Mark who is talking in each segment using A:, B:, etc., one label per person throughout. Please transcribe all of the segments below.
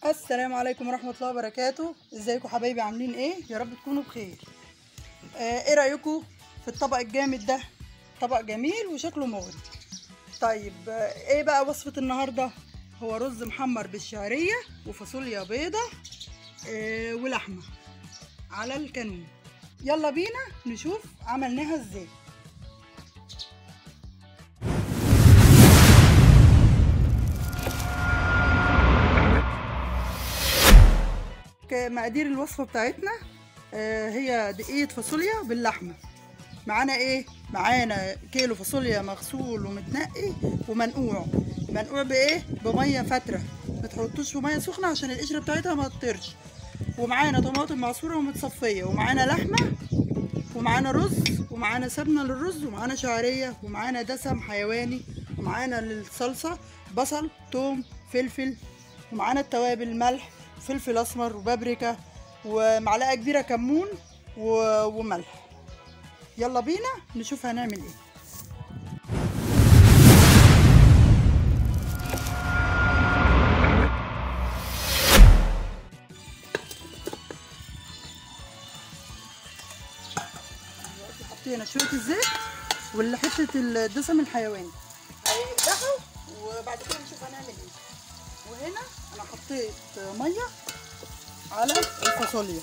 A: السلام عليكم ورحمة الله وبركاته ازيكم حبايبي عاملين ايه يا رب تكونوا بخير آه ايه رأيكم في الطبق الجامد ده طبق جميل وشكله مغري طيب آه ايه بقى وصفة النهاردة هو رز محمر بالشعرية وفاصوليا بيضة آه ولحمة على الكانون يلا بينا نشوف عملناها ازاي مقادير الوصفة بتاعتنا آه، هي دقيقة فاصوليا باللحمة معانا ايه معانا كيلو فاصوليا مغسول ومتنقي ومنقوع منقوع بايه بميه فتره ما تحطوش في ميه سخنه عشان القشره بتاعتها ما تطيرش ومعانا طماطم معصوره ومتصفيه ومعانا لحمه ومعانا رز ومعانا سمنه للرز ومعانا شعريه ومعانا دسم حيواني ومعانا للصلصه بصل توم فلفل ومعانا التوابل ملح فلفل اسمر وبابريكا ومعلقه كبيره كمون و- وملح يلا بينا نشوف هنعمل ايه دلوقتي حطينا شويه الزيت واللي حته الدسم الحيواني هيقدحوا وبعد كده نشوف هنعمل ايه وهنا انا حطيت ميه على الفاصوليا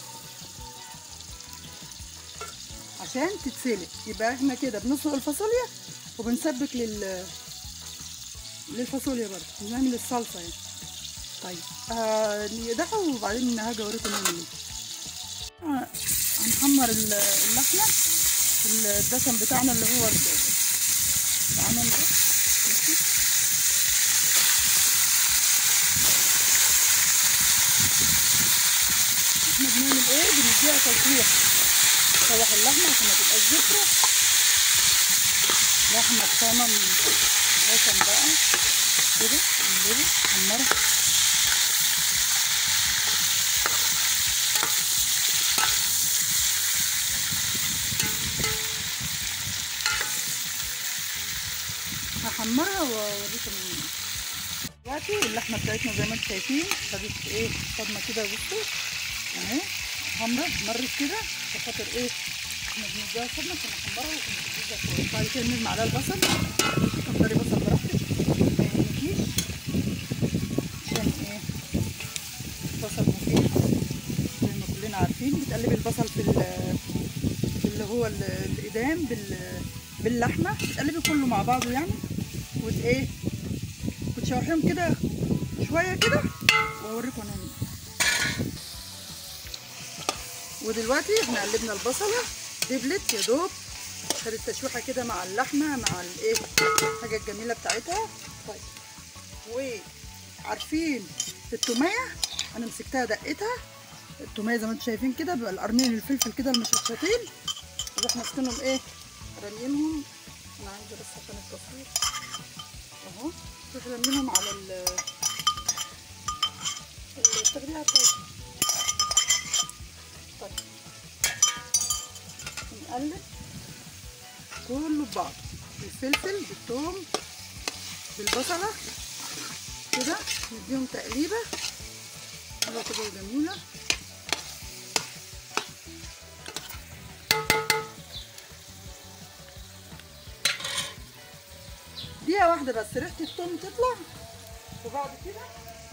A: عشان تتسلق يبقى احنا كده بنسلق الفاصوليا وبنسبك لل للفاصوليا برضه بنعمل الصلصه يعني طيب آه نقدحوا وبعدين هاجي اوريكم نعمل ايه آه، هنحمر ال- اللحمه الدسم بتاعنا اللي هو ال- العمل ده ماشي احنا بنعمل ايه بنديها تشويح نشوح اللحمه عشان ما تبقاش زفره لحمه بصمم دسم بقى كده نقلبه نحمرها هحمرها واوريكم دلوقتي اللحمه بتاعتنا زي ما انتم شايفين خدت ايه صدمه كده بصوا اهي حمرا مرت كده بخاطر ايه احنا بنديها صدمه عشان نحمرها ونجيبها فوق بعد كده نرمي عليها البصل كتري بصل براحتك ما يهمكيش عشان ايه البصل مفيد زي ما كلنا عارفين بتقلبي البصل في ال- في اللي هو ال- الإدام بال باللحمة بتقلبي كله مع بعضه يعني وت ايه وتشوحيهم كده شوية كده وأوريكم هنعمل إيه. ودلوقتي احنا قلبنا البصلة دبلت يا دوب خدت تشويحة كده مع اللحمة مع الايه الحاجة الجميلة بتاعتها طيب وعارفين التومية انا مسكتها دقتها التومية زي ما انتم شايفين كده بيبقى القرنين الفلفل كده المشطشطين نروح ماسكينهم ايه رامينهم انا عايزه بس عشان التصوير اهو نروح رامينهم على ال التغلية بتاعتنا طيب نقلب كله ببعض الفلفل بالثوم بالبصلة كده نديهم تقليبة حلوة كده جميلة دقيقة واحدة بس ريحة الثوم تطلع وبعد كده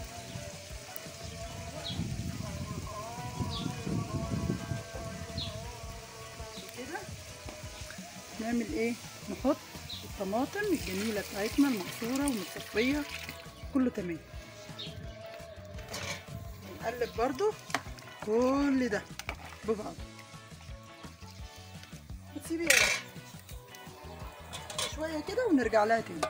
A: كده نعمل ايه نحط الطماطم الجميلة بتاعتنا المعصورة والمتصفية كله تمام نقلب برضو كل ده ببعض وتسيبيها بقى شوية كده ونرجع لها تاني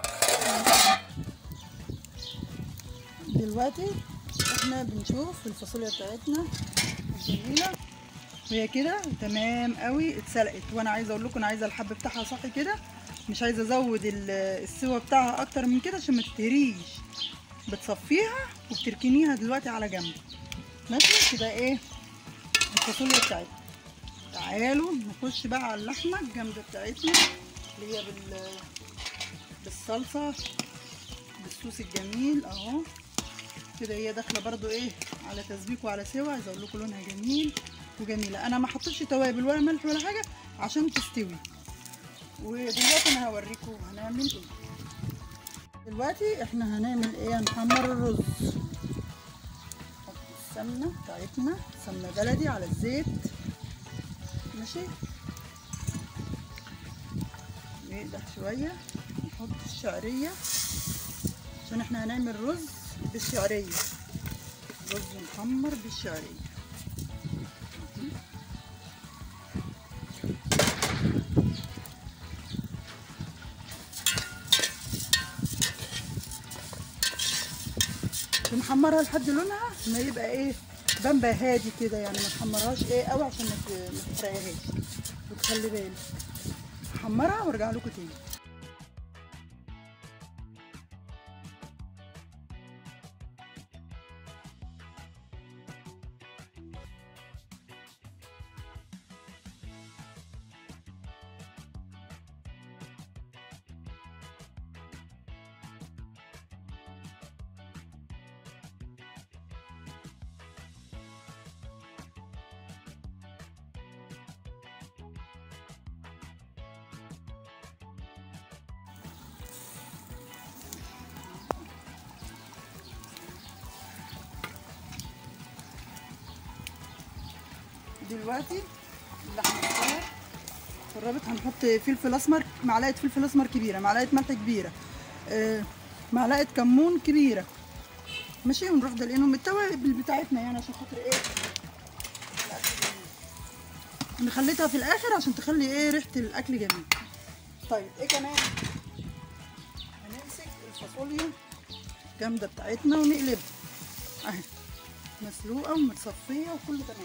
A: دلوقتي احنا بنشوف الفاصوليا بتاعتنا الجميلة وهي كده تمام قوي اتسلقت وانا عايزه اقول لكم انا عايزه الحب بتاعها صحي كده مش عايزه ازود ال- السوا بتاعها اكتر من كده عشان ما تتهريش بتصفيها وبتركنيها دلوقتي على جنب ماشي كده ايه الفاصوليا بتاعتنا تعالوا نخش بقى على اللحمه الجامده بتاعتنا اللي هي بال بالصلصه بالصوص الجميل اهو كده هي داخله برضو ايه على تسبيك وعلى سوا عايزه اقول لكم لونها جميل وجميله انا ما حطيتش توابل ولا ملح ولا حاجه عشان تستوي ودلوقتي انا هوريكم هنعمل ايه دلوقتي احنا هنعمل ايه هنحمر الرز نحط السمنه بتاعتنا سمنه بلدي على الزيت ماشي يقدح شويه نحط الشعريه عشان احنا هنعمل رز بالشعريه رز محمر بالشعريه بنحمرها لحد لونها ما يبقى ايه بامبا هادي كده يعني ما تحمرهاش ايه قوي عشان ما ت- ما تحرقهاش وتخلي بالك احمرها وارجع لكم تاني دلوقتي اللحمه بتاعت قربت هنحط فلفل اسمر معلقه فلفل اسمر كبيره معلقه ملح كبيره آه، معلقه كمون كبيره ماشي ونروح دلقينهم التوابل بتاعتنا يعني عشان خاطر ايه الأكل جميل. نخليتها في الاخر عشان تخلي ايه ريحه الاكل جميل طيب ايه كمان هنمسك الفاصوليا جامده بتاعتنا ونقلبها اهي مسلوقه ومتصفيه وكله تمام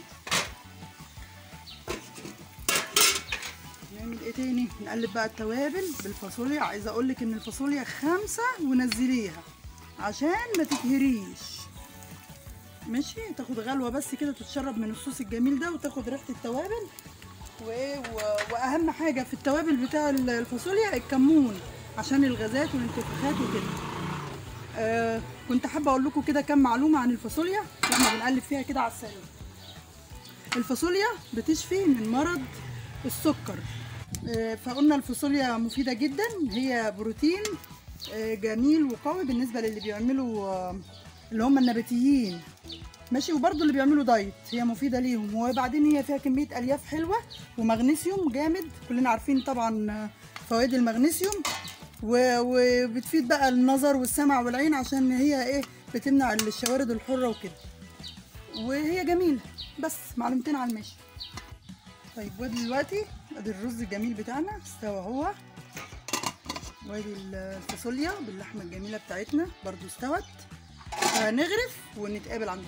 A: نعمل ايه تاني نقلب بقى التوابل بالفاصوليا عايزه اقول لك ان الفاصوليا خمسه ونزليها عشان ما تتهريش ماشي تاخد غلوه بس كده تتشرب من الصوص الجميل ده وتاخد ريحه التوابل وايه و- واهم حاجه في التوابل بتاع الفاصوليا الكمون عشان الغازات والانتفاخات وكده آه كنت حابه اقول لكم كده كام معلومه عن الفاصوليا واحنا بنقلب فيها كده على السريع الفاصوليا بتشفي من مرض السكر آه، فقلنا الفاصوليا مفيدة جدا هي بروتين آه، جميل وقوي بالنسبة للي بيعملوا آه، اللي هم النباتيين ماشي وبرضه اللي بيعملوا دايت هي مفيدة ليهم وبعدين هي فيها كمية ألياف حلوة ومغنيسيوم جامد كلنا عارفين طبعا آه، فوائد المغنيسيوم و- وبتفيد بقى النظر والسمع والعين عشان هي ايه بتمنع الشوارد الحرة وكده وهي جميلة بس معلومتين على الماشي طيب وادي دلوقتي ادي الرز الجميل بتاعنا استوى اهو وادي الفاصوليا باللحمه الجميله بتاعتنا برضو استوت هنغرف ونتقابل عندكم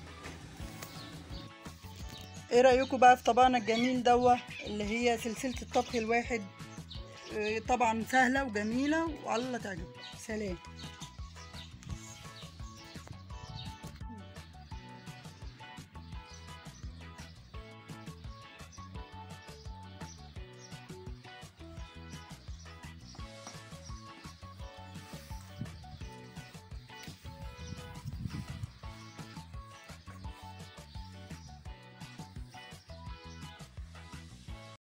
A: ايه رايكم بقى في طبقنا الجميل دوه اللي هي سلسله الطبخ الواحد إيه، طبعا سهله وجميله وعلى الله تعجبكم سلام